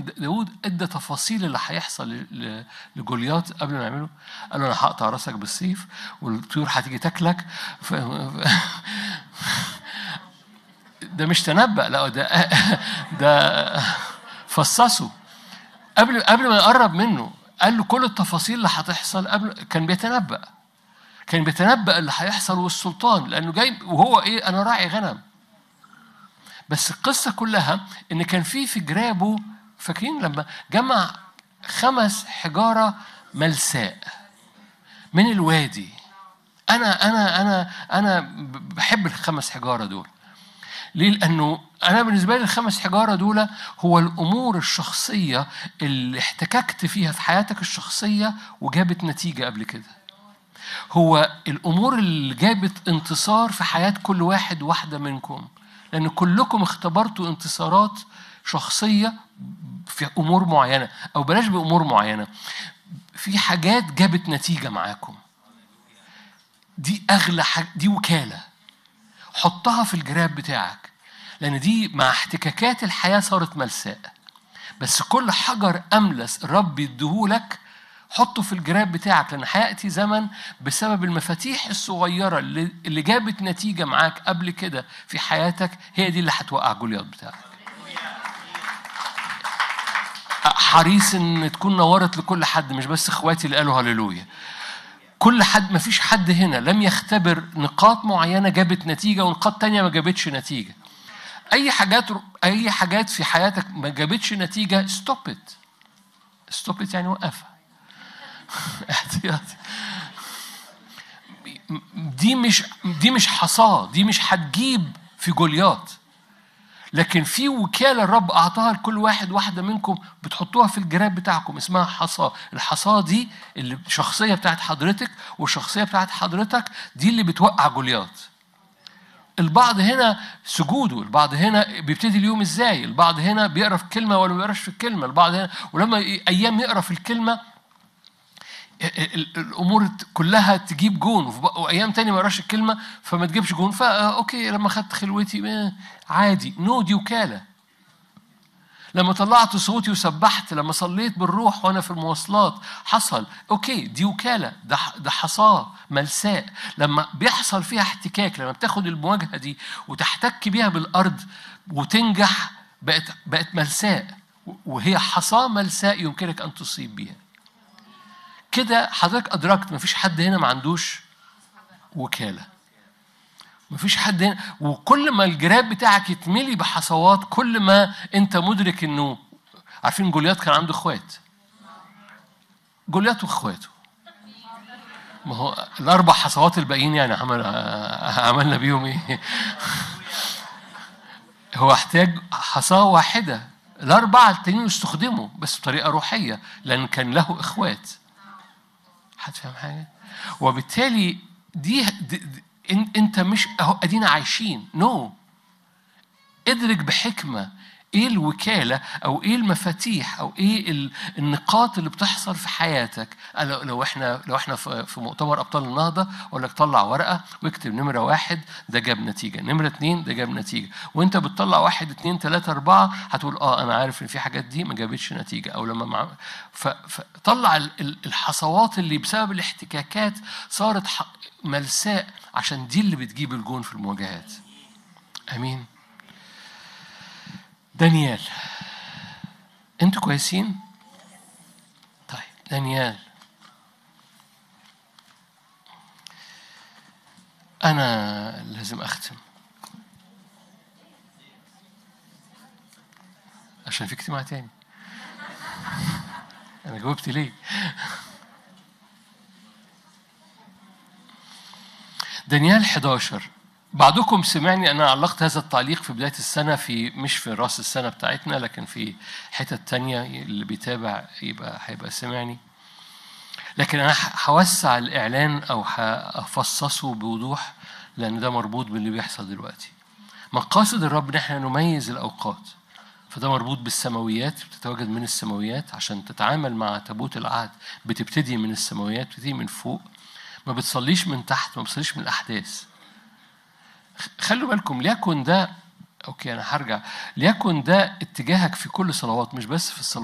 داود ادى تفاصيل اللي هيحصل ل- ل- لجولياط قبل ما يعمله قال له انا هقطع راسك بالسيف والطيور هتيجي تاكلك ف... ده مش تنبأ لا ده ده فصصه قبل قبل ما يقرب منه قال له كل التفاصيل اللي هتحصل قبل كان بيتنبأ كان بيتنبأ اللي هيحصل والسلطان لأنه جاي وهو إيه أنا راعي غنم بس القصة كلها إن كان في في جرابه فاكرين لما جمع خمس حجارة ملساء من الوادي أنا أنا أنا أنا بحب الخمس حجارة دول ليه؟ لأنه أنا بالنسبة لي الخمس حجارة دول هو الأمور الشخصية اللي احتككت فيها في حياتك الشخصية وجابت نتيجة قبل كده. هو الأمور اللي جابت انتصار في حياة كل واحد واحدة منكم. لأن كلكم اختبرتوا انتصارات شخصية في أمور معينة أو بلاش بأمور معينة. في حاجات جابت نتيجة معاكم. دي أغلى حاجة دي وكالة. حطها في الجراب بتاعك لأن دي مع احتكاكات الحياة صارت ملساء بس كل حجر أملس الرب يديهولك حطه في الجراب بتاعك لأن هيأتي زمن بسبب المفاتيح الصغيرة اللي, اللي جابت نتيجة معاك قبل كده في حياتك هي دي اللي هتوقع جولياط بتاعك حريص ان تكون نورت لكل حد مش بس اخواتي اللي قالوا هللويا كل حد ما فيش حد هنا لم يختبر نقاط معينه جابت نتيجه ونقاط تانية ما جابتش نتيجه اي حاجات اي حاجات في حياتك ما جابتش نتيجه ستوب ات ستوب ات يعني وقفها احتياطي دي مش دي مش حصاه دي مش هتجيب في جولياط لكن في وكاله الرب اعطاها لكل واحد واحده منكم بتحطوها في الجراب بتاعكم اسمها حصاه الحصاه دي اللي الشخصيه بتاعت حضرتك والشخصيه بتاعت حضرتك دي اللي بتوقع جولياط البعض هنا سجوده البعض هنا بيبتدي اليوم ازاي البعض هنا بيقرا في كلمه ولا ما بيقراش في الكلمه البعض هنا ولما ايام يقرا في الكلمه الامور كلها تجيب جون وايام تاني ما يقراش الكلمه فما تجيبش جون فا اوكي لما خدت خلوتي عادي نو دي وكاله لما طلعت صوتي وسبحت لما صليت بالروح وانا في المواصلات حصل اوكي دي وكاله ده ده حصاه ملساء لما بيحصل فيها احتكاك لما بتاخد المواجهه دي وتحتك بيها بالارض وتنجح بقت بقت ملساء وهي حصاه ملساء يمكنك ان تصيب بيها كده حضرتك ادركت مفيش حد هنا ما عندوش وكاله مفيش حد هنا وكل ما الجراب بتاعك يتملي بحصوات كل ما انت مدرك انه عارفين جوليات كان عنده اخوات جوليات واخواته ما هو الاربع حصوات الباقيين يعني عمل عملنا بيهم ايه هو احتاج حصاه واحده الاربعه التانيين استخدموا بس بطريقه روحيه لان كان له اخوات حد فاهم حاجه وبالتالي دي, دي, دي انت مش اهو ادينا عايشين نو no. ادرك بحكمه ايه الوكاله او ايه المفاتيح او ايه النقاط اللي بتحصل في حياتك لو احنا لو احنا في مؤتمر ابطال النهضه اقول لك طلع ورقه واكتب نمره واحد ده جاب نتيجه نمره اثنين ده جاب نتيجه وانت بتطلع واحد اثنين ثلاثه اربعه هتقول اه انا عارف ان في حاجات دي ما جابتش نتيجه او لما مع فطلع الحصوات اللي بسبب الاحتكاكات صارت ملساء عشان دي اللي بتجيب الجون في المواجهات امين دانيال انتوا كويسين طيب دانيال انا لازم اختم عشان في اجتماع تاني انا جاوبت ليه دانيال 11 بعضكم سمعني انا علقت هذا التعليق في بدايه السنه في مش في راس السنه بتاعتنا لكن في حتت تانية اللي بيتابع يبقى هيبقى سمعني لكن انا هوسع الاعلان او هفصصه بوضوح لان ده مربوط باللي بيحصل دلوقتي مقاصد الرب ان احنا نميز الاوقات فده مربوط بالسماويات بتتواجد من السماويات عشان تتعامل مع تابوت العهد بتبتدي من السماويات بتبتدي من فوق ما بتصليش من تحت ما بتصليش من الاحداث خلوا بالكم ليكن ده اوكي انا هرجع ليكن ده اتجاهك في كل صلوات مش بس في الصلوات